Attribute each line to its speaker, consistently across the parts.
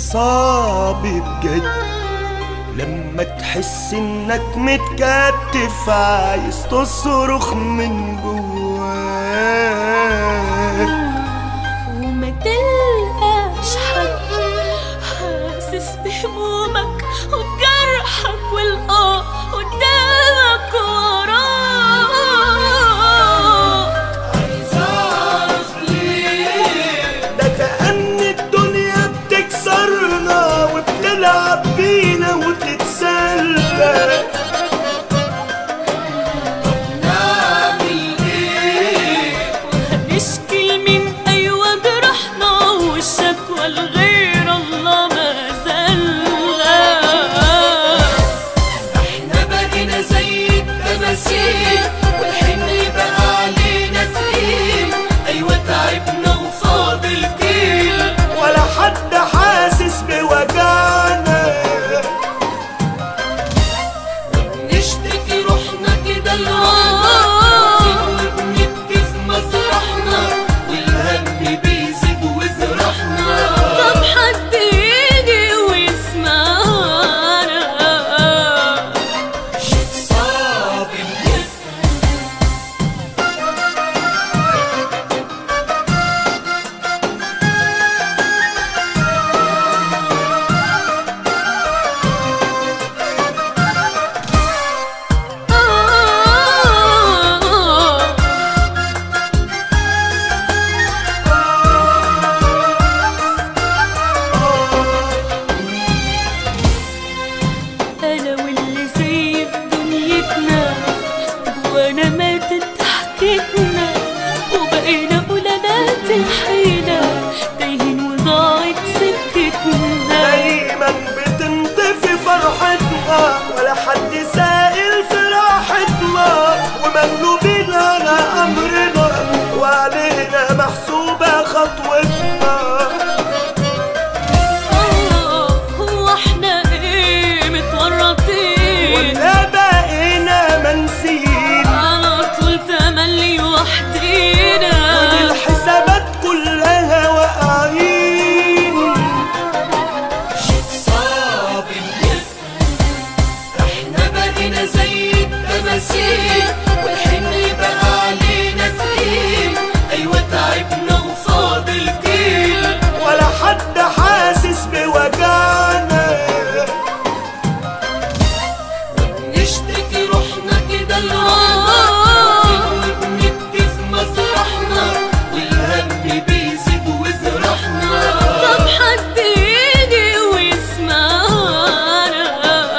Speaker 1: صعب بجد لما تحس انك متكتف عايز تصرخ من جواك
Speaker 2: وما تلقاش حد حاسس بهمومك وبجرحك والآه قدامك وراك عايز أعرف ليه
Speaker 1: ده كأن الدنيا بتكسرنا وبتلعب بينا وتتسلى
Speaker 2: نعمل ايه وهنشكي لمين ايوه جرحنا والشكوى لغير الله ما زلنا احنا بقينا زي التماثيل والحمل بقى علينا تقيل ايوه تعبنا وفاضل كيل
Speaker 1: ولا حد حاسس بوجعنا
Speaker 2: نشتكي روحنا كده لوحدنا وبنبكي في مطرحنا والهم بيزيد وجرحنا طب حد يجي ويسمعنا شيء صعب بجد آه انا واللي زي في دنيتنا وانا ماتت ضحكتنا وبقينا قلالات الحيلة تايهين وضاعت سكتنا
Speaker 1: دايما بتنطفي فرحتنا ولا حد سائل في راحتنا ومغلوبين على امرنا وعلينا محسوبه خطوتنا
Speaker 2: آه، هو احنا ايه متورطين
Speaker 1: ولا بقينا منسيين
Speaker 2: على طول تملي وحدينا
Speaker 1: والحسابات كلها واقعين
Speaker 2: شيء صعب بجد احنا بقينا زي التماثيل والحمل بقى علينا تقيل ايوه تعبنا وفاضل كيل
Speaker 1: ولا حد حاسس بوجعنا
Speaker 2: نشتكي روحنا كده لوحدنا وبنبكي في مطرحنا والهم بيزيد وجرحنا طب حد يجي ويسمعنا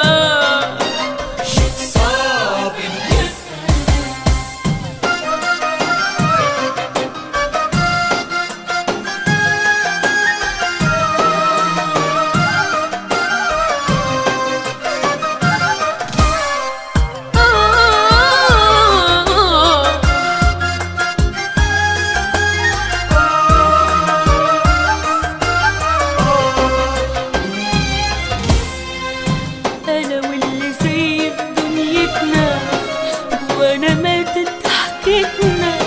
Speaker 2: شيء صعب بجد آه انا واللي زي في دنيتنا وانا ماتت ضحكتنا